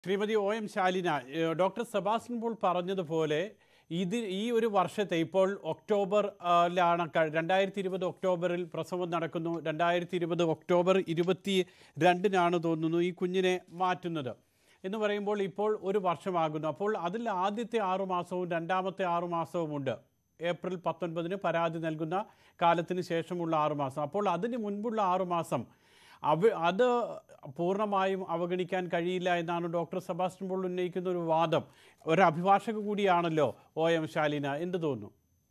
ശ്രീമതി ഒ എം ശാലിന ഏഹ് ഡോക്ടർ സെബാസ്റ്റ്യൻ പോൾ പറഞ്ഞതുപോലെ ഇത് ഈ ഒരു വർഷത്തെ ഇപ്പോൾ ഒക്ടോബർ ആ, ലാണ് രണ്ടായിരത്തി ഇരുപത് ഒക്ടോബറിൽ പ്രസവം നടക്കുന്നു രണ്ടായിരത്തി ഇരുപത് ഒക്ടോബർ ഇരുപത്തി രണ്ടിനാണ് തോന്നുന്നു ഈ കുഞ്ഞിനെ മാറ്റുന്നത് എന്ന് പറയുമ്പോൾ ഇപ്പോൾ ഒരു വർഷമാകുന്നു അപ്പോൾ അതിൽ ആദ്യത്തെ ആറു മാസവും രണ്ടാമത്തെ ആറു മാസവും ഉണ്ട് ഏപ്രിൽ പത്തൊൻപതിന് പരാതി നൽകുന്ന കാലത്തിന് ശേഷമുള്ള ആറു മാസം അപ്പോൾ അതിന് മുൻപുള്ള ആറു മാസം അവ അത് പൂർണ്ണമായും അവഗണിക്കാൻ കഴിയില്ല എന്നാണ് ഡോക്ടർ സെബാസ്റ്റ്യൻ പോൾ ഉന്നയിക്കുന്ന ഒരു വാദം ഒരു അഭിഭാഷക കൂടിയാണല്ലോ ഒ എം ശാലിന എന്ത് തോന്നുന്നു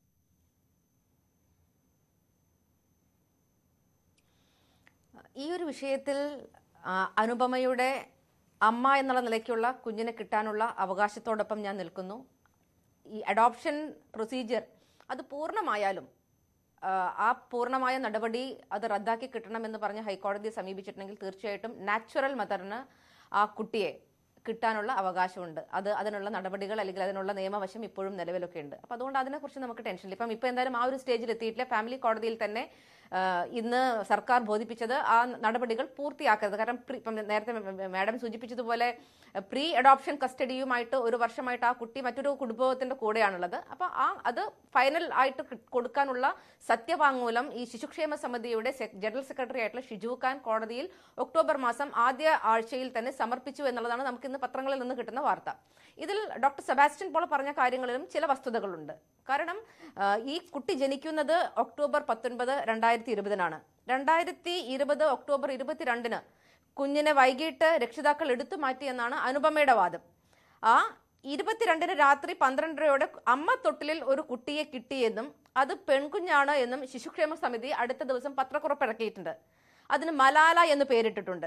ഈ ഒരു വിഷയത്തിൽ ആ, അനുപമയുടെ അമ്മ എന്നുള്ള നിലയ്ക്കുള്ള കുഞ്ഞിനെ കിട്ടാനുള്ള അവകാശത്തോടൊപ്പം ഞാൻ നിൽക്കുന്നു ഈ അഡോപ്ഷൻ പ്രൊസീജിയർ അത് പൂർണ്ണമായാലും ആ, ആ പൂർണ്ണമായ നടപടി അത് റദ്ദാക്കി കിട്ടണമെന്ന് പറഞ്ഞ് ഹൈക്കോടതിയെ സമീപിച്ചിട്ടുണ്ടെങ്കിൽ തീർച്ചയായിട്ടും നാച്ചുറൽ മദറിന് ആ കുട്ടിയെ കിട്ടാനുള്ള അവകാശമുണ്ട് അത് അതിനുള്ള നടപടികൾ അല്ലെങ്കിൽ അതിനുള്ള നിയമവശം ഇപ്പോഴും നിലവിലൊക്കെ ഉണ്ട് അപ്പം അതുകൊണ്ട് അതിനെക്കുറിച്ച് നമുക്ക് ടെൻഷനില്ല ഇപ്പം ഇപ്പം എന്തായാലും ആ ഒരു സ്റ്റേജിൽ എത്തിയിട്ടില്ല ഫാമിലി കോടതിയിൽ തന്നെ ആ, ഇന്ന് സർക്കാർ ബോധിപ്പിച്ചത് ആ നടപടികൾ പൂർത്തിയാക്കരുത് കാരണം പ്രി- ഇപ്പം നേരത്തെ മാഡം സൂചിപ്പിച്ചതുപോലെ പ്രീ അഡോപ്ഷൻ കസ്റ്റഡിയുമായിട്ട് ഒരു വർഷമായിട്ട് ആ കുട്ടി മറ്റൊരു കുടുംബത്തിന്റെ കൂടെയാണുള്ളത് അപ്പൊ ആ അത് ഫൈനൽ ആയിട്ട് കി- കൊടുക്കാനുള്ള സത്യവാങ്മൂലം ഈ ശിശുക്ഷേമ സമിതിയുടെ സെ- ജനറൽ സെക്രട്ടറി ആയിട്ടുള്ള ഷിജു ഖാൻ കോടതിയിൽ ഒക്ടോബർ മാസം ആദ്യ ആഴ്ചയിൽ തന്നെ സമർപ്പിച്ചു എന്നുള്ളതാണ് നമുക്ക് ഇന്ന് പത്രങ്ങളിൽ നിന്ന് കിട്ടുന്ന വാർത്ത ഇതിൽ ഡോക്ടർ സെബാസ്റ്റ്യൻ പോൾ പറഞ്ഞ കാര്യങ്ങളിലും ചില വസ്തുതകളുണ്ട് കാരണം ആ, ഈ കുട്ടി ജനിക്കുന്നത് ഒക്ടോബർ പത്തൊൻപത് രണ്ടായിരത്തി ഇരുപതിനാണ് രണ്ടായിരത്തി ഇരുപത് ഒക്ടോബർ ഇരുപത്തിരണ്ടിന് കുഞ്ഞിനെ വൈകിട്ട് രക്ഷിതാക്കൾ എടുത്തു മാറ്റിയെന്നാണ് അനുപമയുടെ വാദം ആ ഇരുപത്തിരണ്ടിന് രാത്രി പന്ത്രണ്ടരയോടെ അമ്മ തൊട്ടിലിൽ ഒരു കുട്ടിയെ കിട്ടിയെന്നും അത് പെൺകുഞ്ഞാണ് എന്നും ശിശുക്ഷേമ സമിതി അടുത്ത ദിവസം പത്രക്കുറിപ്പ് ഇറക്കിയിട്ടുണ്ട് അതിന് മലാല എന്ന് പേരിട്ടിട്ടുണ്ട്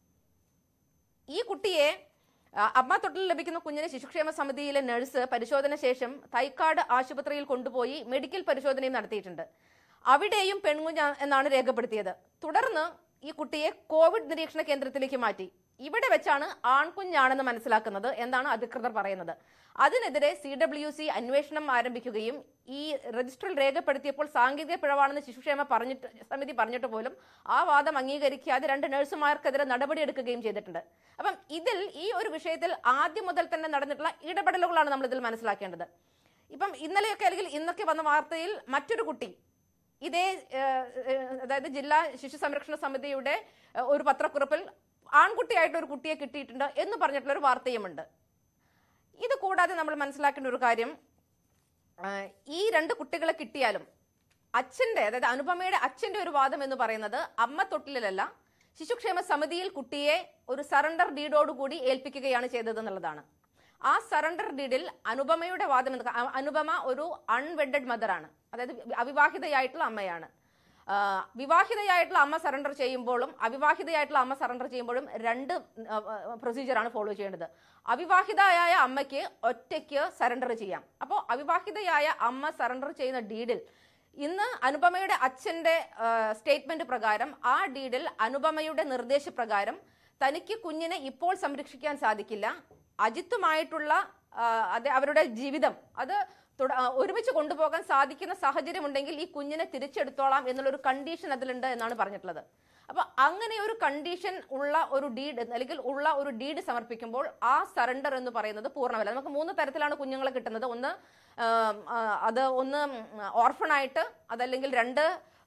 ഈ കുട്ടിയെ ആ, അമ്മ തൊട്ടിൽ ലഭിക്കുന്ന കുഞ്ഞിനെ ശിശുക്ഷേമ സമിതിയിലെ നഴ്സ് പരിശോധന ശേഷം തൈക്കാട് ആശുപത്രിയിൽ കൊണ്ടുപോയി മെഡിക്കൽ പരിശോധനയും നടത്തിയിട്ടുണ്ട് അവിടെയും പെൺകുഞ്ഞ് എന്നാണ് രേഖപ്പെടുത്തിയത് തുടർന്ന് ഈ കുട്ടിയെ കോവിഡ് നിരീക്ഷണ കേന്ദ്രത്തിലേക്ക് മാറ്റി ഇവിടെ വെച്ചാണ് ആൺകുഞ്ഞാണെന്ന് മനസ്സിലാക്കുന്നത് എന്നാണ് അധികൃതർ പറയുന്നത് അതിനെതിരെ സി ഡബ്ല്യു സി അന്വേഷണം ആരംഭിക്കുകയും ഈ രജിസ്റ്ററിൽ രേഖപ്പെടുത്തിയപ്പോൾ സാങ്കേതിക പിഴവാണെന്ന് ശിശുക്ഷേമ പറഞ്ഞിട്ട് സമിതി പറഞ്ഞിട്ട് പോലും ആ വാദം അംഗീകരിക്കാതെ രണ്ട് നഴ്സുമാർക്കെതിരെ നടപടിയെടുക്കുകയും ചെയ്തിട്ടുണ്ട് അപ്പം ഇതിൽ ഈ ഒരു വിഷയത്തിൽ ആദ്യം മുതൽ തന്നെ നടന്നിട്ടുള്ള ഇടപെടലുകളാണ് നമ്മൾ ഇതിൽ മനസ്സിലാക്കേണ്ടത് ഇപ്പം ഇന്നലെയൊക്കെ അല്ലെങ്കിൽ ഇന്നൊക്കെ വന്ന വാർത്തയിൽ മറ്റൊരു കുട്ടി ഇതേ ഏഹ്, ഏഹ്, അതായത് ജില്ലാ ശിശു സംരക്ഷണ സമിതിയുടെ ഏഹ്, ഒരു പത്രക്കുറിപ്പിൽ ആൺകുട്ടിയായിട്ട് ഒരു കുട്ടിയെ കിട്ടിയിട്ടുണ്ട് എന്ന് പറഞ്ഞിട്ടുള്ള ഒരു വാർത്തയുമുണ്ട് ഇത് കൂടാതെ നമ്മൾ മനസ്സിലാക്കേണ്ട ഒരു കാര്യം ആഹ്, ഈ രണ്ട് കുട്ടികളെ കിട്ടിയാലും അച്ഛന്റെ അതായത് അനുപമയുടെ അച്ഛന്റെ ഒരു വാദം എന്ന് പറയുന്നത് അമ്മ തൊട്ടിലല്ല ശിശുക്ഷേമ സമിതിയിൽ കുട്ടിയെ ഒരു സറണ്ടർ ഡീഡോടുകൂടി ഏൽപ്പിക്കുകയാണ് ചെയ്തത് എന്നുള്ളതാണ് ആ സറണ്ടർ ഡീഡിൽ അനുപമയുടെ വാദം എന്ന് അ- അനുപമ ഒരു അൺവെഡഡ് മദറാണ് അതായത് അവിവാഹിതയായിട്ടുള്ള അമ്മയാണ് ആ, വിവാഹിതയായിട്ടുള്ള അമ്മ സറണ്ടർ ചെയ്യുമ്പോഴും അവിവാഹിതയായിട്ടുള്ള അമ്മ സറണ്ടർ ചെയ്യുമ്പോഴും രണ്ട് പ്രൊസീജിയറാണ് ഫോളോ ചെയ്യേണ്ടത് അവിവാഹിതയായ അമ്മയ്ക്ക് ഒറ്റയ്ക്ക് സറണ്ടർ ചെയ്യാം അപ്പോൾ അവിവാഹിതയായ അമ്മ സറണ്ടർ ചെയ്യുന്ന ഡീഡിൽ ഇന്ന് അനുപമയുടെ അച്ഛന്റെ സ്റ്റേറ്റ്മെന്റ് പ്രകാരം ആ ഡീഡിൽ അനുപമയുടെ നിർദ്ദേശപ്രകാരം തനിക്ക് കുഞ്ഞിനെ ഇപ്പോൾ സംരക്ഷിക്കാൻ സാധിക്കില്ല അജിത്തുമായിട്ടുള്ള ആ, അത് അവരുടെ ജീവിതം അത് തുട- ആ, ഒരുമിച്ച് കൊണ്ടുപോകാൻ സാധിക്കുന്ന സാഹചര്യം ഉണ്ടെങ്കിൽ ഈ കുഞ്ഞിനെ തിരിച്ചെടുത്തോളാം എന്നുള്ളൊരു കണ്ടീഷൻ അതിലുണ്ട് എന്നാണ് പറഞ്ഞിട്ടുള്ളത് അപ്പൊ അങ്ങനെ ഒരു കണ്ടീഷൻ ഉള്ള ഒരു ഡീഡ് അല്ലെങ്കിൽ ഉള്ള ഒരു ഡീഡ് സമർപ്പിക്കുമ്പോൾ ആ സറണ്ടർ എന്ന് പറയുന്നത് പൂർണ്ണമല്ല നമുക്ക് മൂന്ന് തരത്തിലാണ് കുഞ്ഞുങ്ങളെ കിട്ടുന്നത് ഒന്ന് ആം, ആ, അത് ഒന്ന് ഓർഫൺ ആയിട്ട് അതല്ലെങ്കിൽ രണ്ട്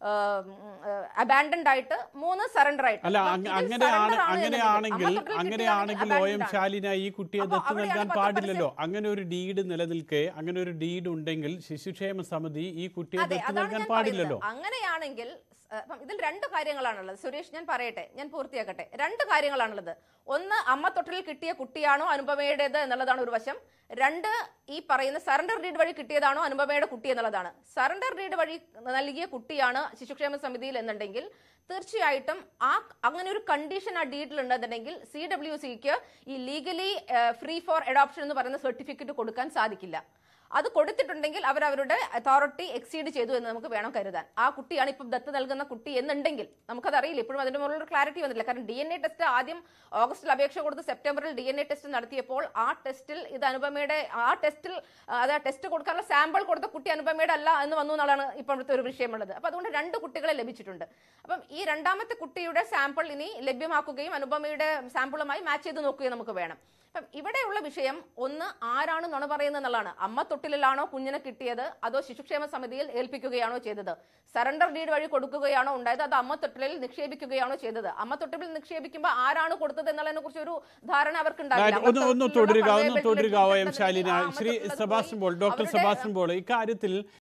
അബാൻഡൻഡ് ആയിട്ട് മൂന്ന് സറണ്ടർ ആയിട്ട് അല്ല അപ്പൊ അങ്ങ- ഇതിൽ അങ്ങനെയാണ് surrender ആണ് അങ്ങനെയാണെങ്കിൽ എന്നുണ്ടെങ്കിൽ, അമ്മ തൊട്ടിൽ അങ്ങനെയാണെങ്കിൽ ഒ എം കിട്ടിയതാണെങ്കിൽ ശാലിന ഈ കുട്ടിയെ അപ്പൊ ദത്ത് അവിടെയാണ് നൽകാൻ പത്ത് പാടില്ലല്ലോ അങ്ങനെ ഒരു ഡീഡ് നിലനിൽക്കെ അങ്ങനെ ഒരു ഡീഡ് ഉണ്ടെങ്കിൽ ശിശുക്ഷേമ സമിതി ഈ കുട്ടിയെ അതെ ദത്ത് അതാണ് നൽകാൻ ഞാൻ പാടില്ലല്ലോ പറയുന്നത് അങ്ങനെയാണെങ്കിൽ സ്- അപ്പം ഇതിൽ രണ്ട് കാര്യങ്ങളാണുള്ളത് സുരേഷ് ഞാൻ പറയട്ടെ ഞാൻ പൂർത്തിയാക്കട്ടെ രണ്ട് കാര്യങ്ങളാണുള്ളത് ഒന്ന് അമ്മ തൊട്ടിൽ കിട്ടിയ കുട്ടിയാണോ അനുപമയുടേത് എന്നുള്ളതാണ് ഒരു വശം രണ്ട് ഈ പറയുന്ന സറണ്ടർ ഡീഡ് വഴി കിട്ടിയതാണോ അനുപമയുടെ കുട്ടി എന്നുള്ളതാണ് സറണ്ടർ ഡീഡ് വഴി നൽകിയ കുട്ടിയാണ് ശിശുക്ഷേമ സമിതിയിൽ എന്നുണ്ടെങ്കിൽ തീർച്ചയായിട്ടും ആ അങ്ങനെ ഒരു കണ്ടീഷൻ ആ ഡീഡിൽ ഉണ്ടെന്നുണ്ടെങ്കിൽ സി ഡബ്ല്യു സിക്ക് ഈ ലീഗലി ഫ്രീ ഫോർ അഡോപ്ഷൻ എന്ന് പറയുന്ന സർട്ടിഫിക്കറ്റ് കൊടുക്കാൻ സാധിക്കില്ല അത് കൊടുത്തിട്ടുണ്ടെങ്കിൽ അവർ അവരുടെ അതോറിറ്റി എക്സീഡ് ചെയ്തു എന്ന് നമുക്ക് വേണം കരുതാൻ ആ കുട്ടിയാണ് ഇപ്പം ദത്ത് നൽകുന്ന കുട്ടി എന്നുണ്ടെങ്കിൽ നമുക്കത് അറിയില്ല ഇപ്പോഴും അതിന്റെ മുകളിൽ ഒരു ക്ലാരിറ്റി വന്നില്ല കാരണം ഡി എൻ എ ടെസ്റ്റ് ആദ്യം ഓഗസ്റ്റിൽ അപേക്ഷ കൊടുത്ത് സെപ്റ്റംബറിൽ ഡി എൻ എ ടെസ്റ്റ് നടത്തിയപ്പോൾ ആ ടെസ്റ്റിൽ ഇത് അനുപമയുടെ ആ ടെസ്റ്റിൽ അത് ആ ടെസ്റ്റ് കൊടുക്കാനുള്ള സാമ്പിൾ കൊടുത്ത കുട്ടി അനുപമയുടെ അല്ല എന്ന് വന്നു എന്നുള്ളതാണ് ഇപ്പോഴത്തെ ഒരു വിഷയമുള്ളത് അപ്പൊ അതുകൊണ്ട് രണ്ട് കുട്ടികളെ ലഭിച്ചിട്ടുണ്ട് അപ്പം ഈ രണ്ടാമത്തെ കുട്ടിയുടെ സാമ്പിൾ ഇനി ലഭ്യമാക്കുകയും അനുപമയുടെ സാമ്പിളുമായി മാച്ച് ചെയ്ത് നോക്കുകയും നമുക്ക് വേണം അപ്പം ഇവിടെയുള്ള വിഷയം ഒന്ന് ആരാണ് നുണ പറയുന്നത് എന്നുള്ളതാണ് അമ്മ തൊട്ടിലാണോ കുഞ്ഞിനെ കിട്ടിയത് അതോ ശിശുക്ഷേമ സമിതിയിൽ ഏൽപ്പിക്കുകയാണോ ചെയ്തത് സറണ്ടർ ഡീഡ് വഴി കൊടുക്കുകയാണോ ഉണ്ടായത് അത് അമ്മ തൊട്ടിലിൽ നിക്ഷേപിക്കുകയാണോ ചെയ്തത് അമ്മ തൊട്ടിലിൽ നിക്ഷേപിക്കുമ്പോൾ ആരാണ് കൊടുത്തത് എന്നുള്ളതിനെ കുറിച്ച് ഒരു ധാരണ അവർക്ക് ഉണ്ടാവില്ല. ഒന്ന് ഒന്ന് അമ്മ തുടരുക തൊട്ടിലുള്ള ഒന്ന് conveyor belt ൽ തുടരുക എം ഇട്ടിട്ടുണ്ടെങ്കിൽ ശാലിന ആ അമ്മ ശ്രീ തൊട്ടിലത് സെബാസ്റ്റ്യൻ പോൾ പോയി ഡോക്ടർ അവരുടെ, സെബാസ്റ്റ്യൻ പോൾ ഇക്കാര്യത്തിൽ